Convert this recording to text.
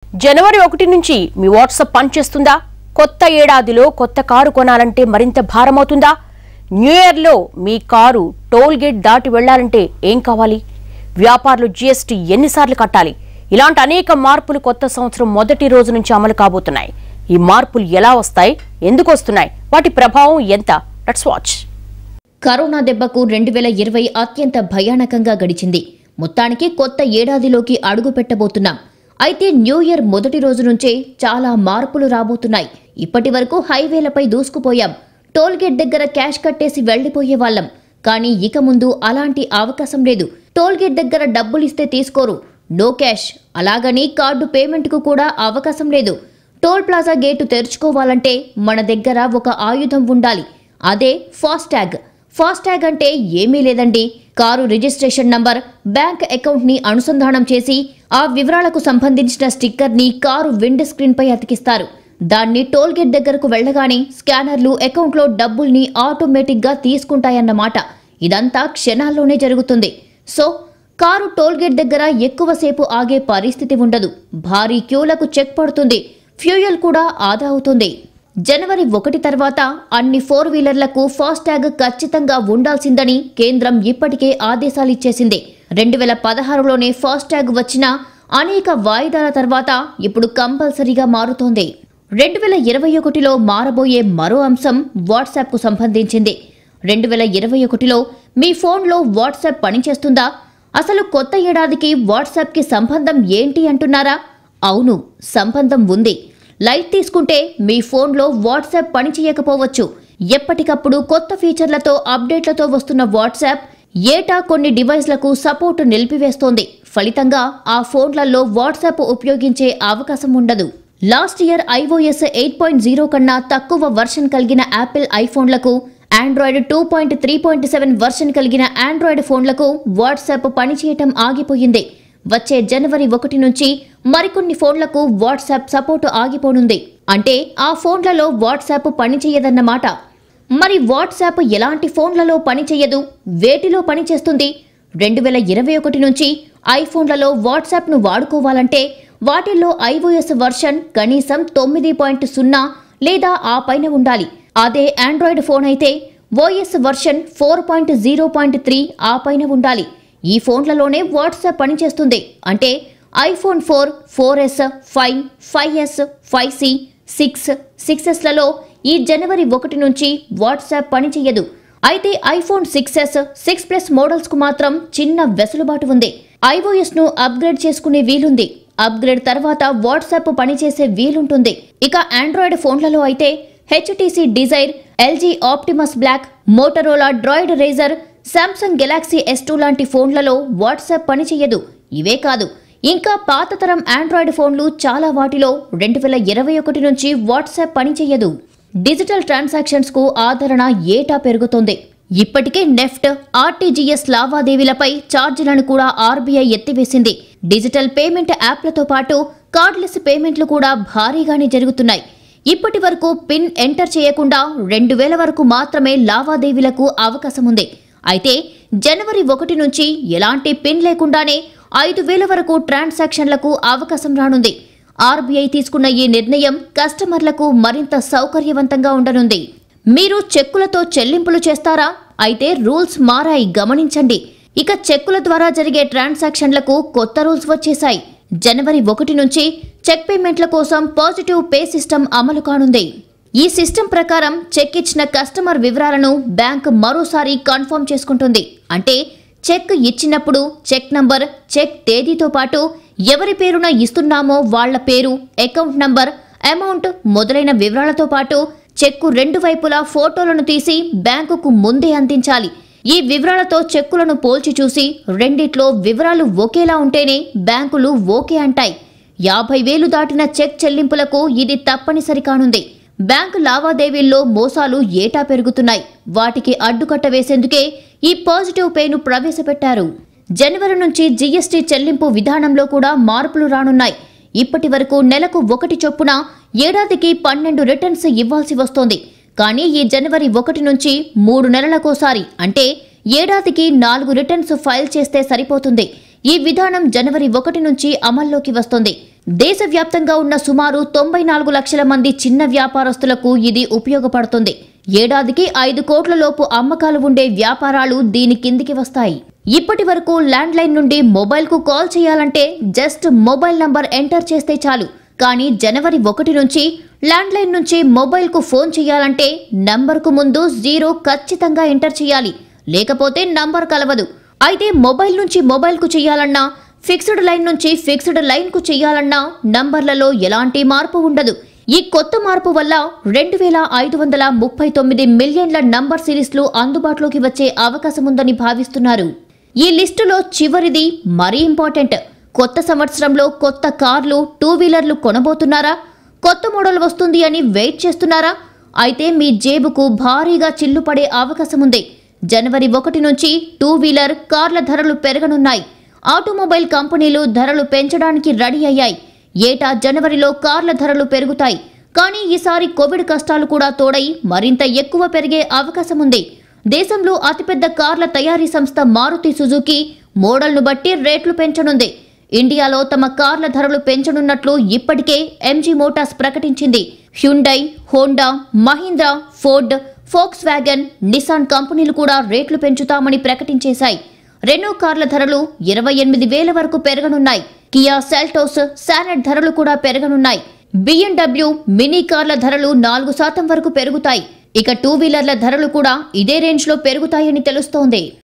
జనవరి ఒకటి నుంచి మీ వాట్సాప్ పనిచేస్తుందా కొత్త ఏడాదిలో కొత్త కారు కొనాలంటే మరింత భారమవుతుందా న్యూ ఇయర్లో మీ కారు టోల్ గేట్ దాటి వెళ్లాలంటే ఏం కావాలి వ్యాపారులు జీఎస్టీ ఎన్నిసార్లు కట్టాలి ఇలాంటి అనేక మార్పులు కొత్త సంవత్సరం మొదటి రోజు నుంచి అమలు కాబోతున్నాయి ఈ మార్పులు ఎలా వస్తాయి ఎందుకు వస్తున్నాయి వాటి ప్రభావం ఎంత లెట్స్ వాచ్ కరోనా దెబ్బకు రెండు వేల ఇరవై అత్యంత భయానకంగా గడిచింది మొత్తానికి కొత్త ఏడాదిలోకి అడుగు పెట్టబోతున్నాం అయితే న్యూ ఇయర్ మొదటి రోజు నుంచే చాలా మార్పులు రాబోతున్నాయి ఇప్పటి వరకు హైవేలపై దూసుకుపోయాం టోల్ గేట్ దగ్గర క్యాష్ కట్టేసి వెళ్లిపోయే వాళ్ళం కానీ ఇక ముందు అలాంటి అవకాశం లేదు టోల్ గేట్ దగ్గర డబ్బులిస్తే తీసుకోరు నో క్యాష్ అలాగని కార్డు పేమెంట్కు కూడా అవకాశం లేదు టోల్ ప్లాజా గేటు తెరుచుకోవాలంటే మన దగ్గర ఒక ఆయుధం ఉండాలి అదే ఫాస్టాగ్ ఫాస్టాగ్ అంటే ఏమీ లేదండి car registration number bank account ని అనుసంధానం చేసి ఆ వివరాలకు సంబంధించిన స్టిక్కర్ ని కారు విండ్ స్క్రీన్ పై అతికిస్తారు దాన్ని టోల్ గేట్ దగ్గరకు వెళ్ళగానే స్కానర్లు అకౌంట్లో డబ్బుల్ని ఆటోమేటిక్ గా తీసుకుంటాయన్నమాట ఇదంతా క్షణాల్లోనే జరుగుతుంది సో కారు టోల్ గేట్ దగ్గర ఎక్కువసేపు ఆగే పరిస్థితి ఉండదు భారీ క్యూలకు చెక్ పడుతుంది ఫ్యూయల్ కూడా ఆదా అవుతుంది జనవరి ఒకటి తర్వాత అన్ని ఫోర్ వీలర్లకు ఫాస్టాగ్ ఖచ్చితంగా ఉండాల్సిందని కేంద్రం ఇప్పటికే ఆదేశాలు ఇచ్చేసింది రెండు వేల పదహారులోనే ఫాస్టాగ్ వచ్చిన అనేక వాయిదాల తర్వాత ఇప్పుడు కంపల్సరీగా మారుతోంది రెండు వేల ఇరవై ఒకటిలో మారబోయే మరో అంశం వాట్సాప్కు సంబంధించింది రెండు వేల ఇరవై ఒకటిలో మీ ఫోన్లో వాట్సాప్ పనిచేస్తుందా అసలు కొత్త ఏడాదికి వాట్సాప్కి సంబంధం ఏంటి అంటున్నారా అవును సంబంధం ఉంది లైట్ తీసుకుంటే మీ ఫోన్లో వాట్సాప్ పనిచేయకపోవచ్చు ఎప్పటికప్పుడు కొత్త ఫీచర్లతో అప్డేట్లతో వస్తున్న వాట్సాప్ ఏటా కొన్ని డివైస్లకు సపోర్ట్ నిలిపివేస్తోంది ఫలితంగా ఆ ఫోన్లలో వాట్సాప్ ఉపయోగించే అవకాశం ఉండదు last year iOS eight point zero కన్నా తక్కువ వర్షన్ కలిగిన యాపిల్ ఐఫోన్లకు Android two point three point seven version కలిగిన ఆండ్రాయిడ్ ఫోన్లకు వాట్సాప్ పనిచేయటం ఆగిపోయింది వచ్చే జనవరి ఒకటి నుంచి మరికొన్ని ఫోన్లకు వాట్సాప్ సపోర్టు ఆగిపోనుంది అంటే ఆ ఫోన్లలో వాట్సాప్ పనిచేయదన్నమాట మరి వాట్సాప్ ఎలాంటి ఫోన్లలో పనిచేయదు వేటిలో పనిచేస్తుంది రెండు వేల ఇరవై ఒకటి నుంచి ఐఫోన్లలో వాట్సాప్ను వాడుకోవాలంటే వాటిల్లో ఐఓఎస్ వర్షన్ కనీసం తొమ్మిది పాయింట్ సున్నా లేదా ఆ పైన ఉండాలి అదే ఆండ్రాయిడ్ ఫోన్ అయితే OS version four point zero point three ఆ పైన ఉండాలి ఈ ఫోన్లలోనే వాట్సాప్ పనిచేస్తుంది అంటే iPhone four four S five five S five C six six ఎస్లలో ఈ జనవరి ఒకటి నుంచి వాట్సాప్ పనిచేయదు అయితే iPhone six S six plus models కు మాత్రం చిన్న వెసులుబాటు ఉంది ఐఓఎస్ ను అప్గ్రేడ్ చేసుకునే వీలుంది అప్గ్రేడ్ తర్వాత వాట్సాప్ పనిచేసే వీలుంటుంది ఇక ఆండ్రాయిడ్ ఫోన్లలో అయితే HTC Desire LG Optimus Black Motorola Droid Razr Samsung Galaxy S two లాంటి ఫోన్లలో వాట్సాప్ పనిచేయదు ఇవే కాదు ఇంకా పాత తరం ఆండ్రాయిడ్ ఫోన్లు చాలా వాటిలో రెండు వేల ఇరవై ఒకటి నుంచి వాట్సాప్ పనిచేయదు డిజిటల్ ట్రాన్సాక్షన్స్ కు ఆదరణ ఏటా పెరుగుతోంది ఇప్పటికే నెఫ్ట్ ఆర్టీజీఎస్ లావాదేవీలపై ఛార్జీలను కూడా ఆర్బీఐ ఎత్తివేసింది డిజిటల్ పేమెంట్ యాప్లతో పాటు కార్డ్లెస్ పేమెంట్లు కూడా భారీగానే జరుగుతున్నాయి ఇప్పటి వరకు పిన్ ఎంటర్ చేయకుండా రెండు వేల వరకు మాత్రమే లావాదేవీలకు అవకాశం ఉంది అయితే జనవరి ఒకటి నుంచి ఎలాంటి పిన్ లేకుండానే ఐదు వేల వరకు ట్రాన్సాక్షన్లకు అవకాశం రానుంది ఆర్బీఐ తీసుకున్న ఈ నిర్ణయం కస్టమర్లకు మరింత సౌకర్యవంతంగా ఉండనుంది మీరు చెక్కులతో చెల్లింపులు చేస్తారా అయితే రూల్స్ మారాయి గమనించండి ఇక చెక్కుల ద్వారా జరిగే ట్రాన్సాక్షన్లకు కొత్త రూల్స్ వచ్చేశాయి జనవరి ఒకటి నుంచి చెక్ పేమెంట్ల కోసం పాజిటివ్ పే సిస్టమ్ అమలు కానుంది ఈ సిస్టమ్ ప్రకారం చెక్ ఇచ్చిన కస్టమర్ వివరాలను బ్యాంక్ మరోసారి కన్ఫర్మ్ చేసుకుంటుంది అంటే చెక్ ఇచ్చినప్పుడు చెక్ నంబర్ చెక్ తేదీతో పాటు ఎవరి పేరున ఇస్తున్నామో వాళ్ళ పేరు అకౌంట్ నంబర్ అమౌంట్ మొదలైన వివరాలతో పాటు చెక్కు రెండు వైపులా ఫోటోలను తీసి బ్యాంకుకు ముందే అందించాలి ఈ వివరాలతో చెక్కులను పోల్చి చూసి రెండిట్లో వివరాలు ఒకేలా ఉంటేనే బ్యాంకులు ఓకే అంటాయి యాభై వేలు దాటిన చెక్ చెల్లింపులకు ఇది తప్పనిసరి కానుంది బ్యాంకు లావాదేవీల్లో మోసాలు ఏటా పెరుగుతున్నాయి వాటికి అడ్డుకట్ట వేసేందుకే ఈ పాజిటివ్ పేను ప్రవేశపెట్టారు జనవరి నుంచి జీఎస్టీ చెల్లింపు విధానంలో కూడా మార్పులు రానున్నాయి ఇప్పటి వరకు నెలకు ఒకటి చొప్పున ఏడాదికి పన్నెండు రిటర్న్స్ ఇవ్వాల్సి వస్తోంది కానీ ఈ జనవరి ఒకటి నుంచి మూడు నెలలకోసారి అంటే ఏడాదికి నాలుగు రిటర్న్స్ ఫైల్ చేస్తే సరిపోతుంది ఈ విధానం జనవరి ఒకటి నుంచి అమల్లోకి వస్తోంది దేశవ్యాప్తంగా ఉన్న సుమారు తొంభై నాలుగు లక్షల మంది చిన్న వ్యాపారస్తులకు ఇది ఉపయోగపడుతుంది ఏడాదికి ఐదు కోట్ల లోపు అమ్మకాలు ఉండే వ్యాపారాలు దీని కిందికి వస్తాయి ఇప్పటి వరకు ల్యాండ్లైన్ నుండి మొబైల్కు కాల్ చేయాలంటే జస్ట్ మొబైల్ నంబర్ ఎంటర్ చేస్తే చాలు కానీ జనవరి ఒకటి నుంచి ల్యాండ్లైన్ నుంచి మొబైల్కు ఫోన్ చేయాలంటే నంబర్కు ముందు జీరో ఖచ్చితంగా ఎంటర్ చేయాలి లేకపోతే నంబర్ కలవదు అయితే మొబైల్ నుంచి మొబైల్కు చేయాలన్నా ఫిక్స్డ్ లైన్ నుంచి ఫిక్స్డ్ లైన్కు చేయాలన్నా నంబర్లలో ఎలాంటి మార్పు ఉండదు ఈ కొత్త మార్పు వల్ల రెండు వేల ఐదు వందల ముప్పై తొమ్మిది మిలియన్ల నంబర్ సిరీస్లు అందుబాటులోకి వచ్చే అవకాశం ఉందని భావిస్తున్నారు ఈ లిస్టులో చివరిది మరీ ఇంపార్టెంట్ కొత్త సంవత్సరంలో కొత్త కార్లు టూ వీలర్లు కొనబోతున్నారా కొత్త మోడల్ వస్తుంది అని వెయిట్ చేస్తున్నారా అయితే మీ జేబుకు భారీగా చిల్లు పడే అవకాశం ఉంది జనవరి ఒకటి నుంచి టూ వీలర్ కార్ల ధరలు పెరగనున్నాయి ఆటోమొబైల్ కంపెనీలు ధరలు పెంచడానికి రెడీ అయ్యాయి ఏటా జనవరిలో కార్ల ధరలు పెరుగుతాయి కానీ ఈసారి కోవిడ్ కష్టాలు కూడా తోడై మరింత ఎక్కువ పెరిగే అవకాశం ఉంది దేశంలో అతిపెద్ద కార్ల తయారీ సంస్థ మారుతి సుజుకి మోడల్ను బట్టి రేట్లు పెంచనుంది ఇండియాలో తమ కార్ల ధరలు పెంచనున్నట్లు ఇప్పటికే ఎంజీ మోటార్స్ ప్రకటించింది Hyundai Honda Mahindra Ford Volkswagen Nissan కంపెనీలు కూడా రేట్లు పెంచుతామని ప్రకటించేశాయి రెనో కార్ల ధరలు ఇరవై ఎనిమిది వేల వరకు పెరగనున్నాయి కియా సెల్టోస్ శానెట్ ధరలు కూడా పెరగనున్నాయి బిఎండబ్ల్యూ మినీ కార్ల ధరలు నాలుగు శాతం వరకు పెరుగుతాయి ఇక టూ వీలర్ల ధరలు కూడా ఇదే రేంజ్లో పెరుగుతాయని తెలుస్తోంది